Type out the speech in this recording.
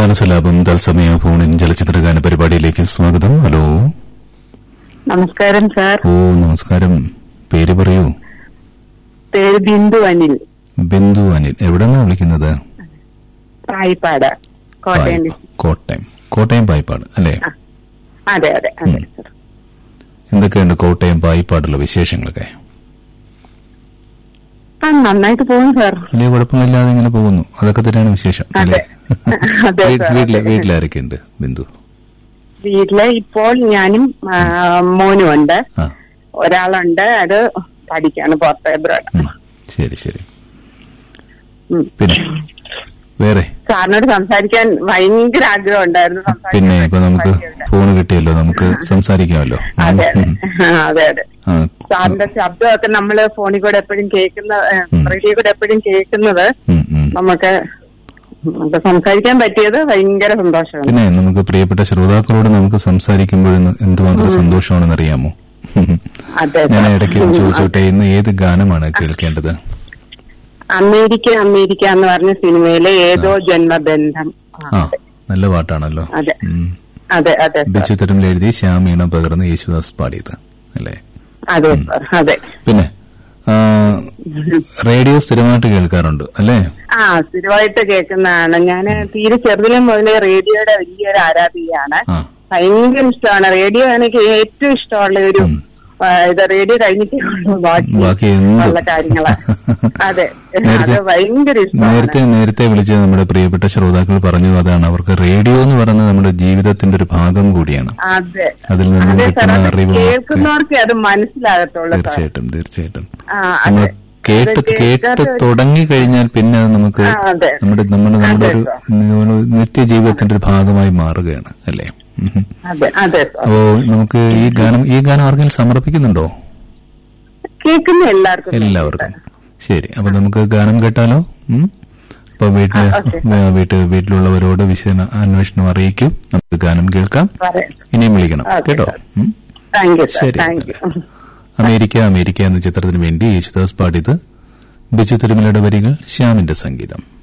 ഗാനസലാപം തത്സമയ ഫോണിൻ ചലച്ചിത്ര ഗാന പരിപാടിയിലേക്ക് സ്വാഗതം ഹലോ നമസ്കാരം സാർ ഓ നമസ്കാരം പേര് പറയൂ പേര് ബിന്ദു അനിൽ ബിന്ദു അനിൽ എവിടെന്നാ വിളിക്കുന്നത് പായിപ്പാട് കോട്ടയം പായിപ്പ- കോട്ടയം കോട്ടയം പായിപ്പാട് അല്ലേ ആ. അതെ അതെ അതെ സാർ എന്തൊക്കെയുണ്ട് കോട്ടയം പായിപ്പാടുള്ള വിശേഷങ്ങളൊക്കെ ആ നന്നായിട്ട് പോകും സാർ വലിയ കുഴപ്പമില്ലാതെ ഇങ്ങനെ പോകുന്നു അതൊക്കെ തന്നെയാണ് വിശേഷം അല്ലേ അതെ വീ- സാർ, വീട്ടിലെ അതെ. വീട്ടിലാരൊക്കെ ഉണ്ട് ബിന്ദു വീട്ടില് ഇപ്പോൾ ഞാനും ആ, മോനും ഉണ്ട് ആ ഒരാളുണ്ട് അത് പഠിക്കാണ് പുറത്ത് എബ്രോഡ് ഉം. ശരി ശരി പിന്നെ വേറെ സാറിനോട് സംസാരിക്കാൻ ഭയങ്കര ആഗ്രഹം ഉണ്ടായിരുന്നു സംസാരിക്കാൻ പിന്നെ ഇപ്പൊ നമുക്ക് പറ്റിയില്ല. ഫോൺ കിട്ടിയല്ലോ നമുക്ക് സംസാരിക്കാമല്ലോ ഉം. അതെ അതെ ഉം. ആ, അതെ അതെ ആ, സാറിന്റെ ശബ്ദമൊക്കെ നമ്മള് ഫോണിൽ കൂടെ എപ്പോഴും കേൾക്കുന്ന ഉം. റേഡിയോ കൂടെ എപ്പോഴും കേൾക്കുന്നത് ഉം, ഉം. നമുക്ക് നമുക്ക് സംസാരിക്കാൻ പറ്റിയത് ഭയങ്കര സന്തോഷമാണ് പിന്നെ നമുക്ക് പ്രിയപ്പെട്ട ശ്രോതാക്കളോട് നമുക്ക് സംസാരിക്കുമ്പോൾ എന്തുമാത്രം സന്തോഷമാണെന്ന് അറിയാമോ അതെ ഞാൻ സാർ. ഇടയ്ക്ക് ഉം. ചോദിച്ചോട്ടെ ഇന്ന് ഏത് ഗാനമാണ് കേൾക്കേണ്ടത് അമേരിക്ക അമേരിക്ക എന്ന് പറഞ്ഞ സിനിമയിലെ ഏതോ ജന്മബന്ധം ആ, ആ നല്ല പാട്ടാണല്ലോ അതെ ഉം. അതെ അതെ സാർ. ബിച്ചു തരമിൽ എഴുതി ശ്യാമീണ പകർന്ന് യേശുദാസ് പാടിയത് അല്ലേ അതെ സാർ അതെ പിന്നെ ആ, റേഡിയോ സ്ഥിരമായിട്ട് കേൾക്കാറുണ്ട് അല്ലേ ആ സ്ഥിരമായിട്ട് കേൾക്കുന്നതാണ് ഞാൻ തീരെ ചെറുതിലെ മുതലേ റേഡിയോയുടെ വലിയൊരു ആരാധികയാണ് ആ ഭയങ്കര ഇഷ്ടമാണ് റേഡിയോ എനിക്ക് ഏറ്റവും ഇഷ്ടമുള്ള ഒരു ഉം. ആ, ഇത് റേഡിയോ കഴിഞ്ഞിട്ടേ ഉള്ളൂ ബാക്കി ബാക്കി എന്തും. ഉള്ള കാര്യങ്ങള് അതെ നേരത്തെ- അത് ഭയങ്കര ഇഷ്ടമാണ് നേരത്തെ നേരത്തെ വിളിച്ച നമ്മുടെ പ്രിയപ്പെട്ട ശ്രോതാക്കൾ പറഞ്ഞു അതാണ് അവർക്ക് റേഡിയോ എന്ന് പറയുന്നത് നമ്മുടെ ജീവിതത്തിന്റെ ഒരു ഭാഗം കൂടിയാണ് അതെ അതിൽ നിന്നും അതെ സാർ കിട്ടുന്ന അത് അറിവും ഒക്കെ കേൾക്കുന്നവർക്ക് അത് മനസ്സിലാകത്തുള്ളൂ സാർ തീർച്ചയായിട്ടും തീർച്ചയായിട്ടും ആ, നമ്മൾ അതെ. കേട്ട് അത് കേട്ട് കേൾക്കാത്ത- തുടങ്ങി കഴിഞ്ഞാൽ പിന്നെ അത് നമുക്ക് ആ, അതെ. നമ്മുടെ നമ്മുടെ നമ്മുടെ അതെ, ഒരു ഒരു നിത്യജീവിതത്തിന്റെ ഒരു ഭാഗമായി മാറുകയാണ് അല്ലേ ഉം. അതെ അതെ സാർ അപ്പോ നമുക്ക് ഈ ഗാനം ഈ ഗാനം ആർക്കെങ്കിലും സമർപ്പിക്കുന്നുണ്ടോ കേൾക്കുന്ന എല്ലാവർക്കും എല്ലാവർക്കും ശരി അപ്പൊ നമുക്ക് ഗാനം കേട്ടാലോ ഉം? അപ്പൊ വീട്ടില് ആ, ഓക്കേ. വേ- വീട്ട് വീട്ടിലുള്ളവരോട് വിശദ അന്വേഷണം അറിയിക്കും നമുക്ക് ഗാനം കേൾക്കാം പറയാം ഇനിയും വിളിക്കണം ഓക്കേ, കേട്ടോ സാർ. ഉം? താങ്ക് യു സാർ ശരി താങ്ക് യു അമേരിക്ക അമേരിക്ക എന്ന ചിത്രത്തിന് വേണ്ടി യേശുദാസ് പാടിയത് ബിജു തിരുമലയുടെ വരികൾ ശ്യാമിന്റെ സംഗീതം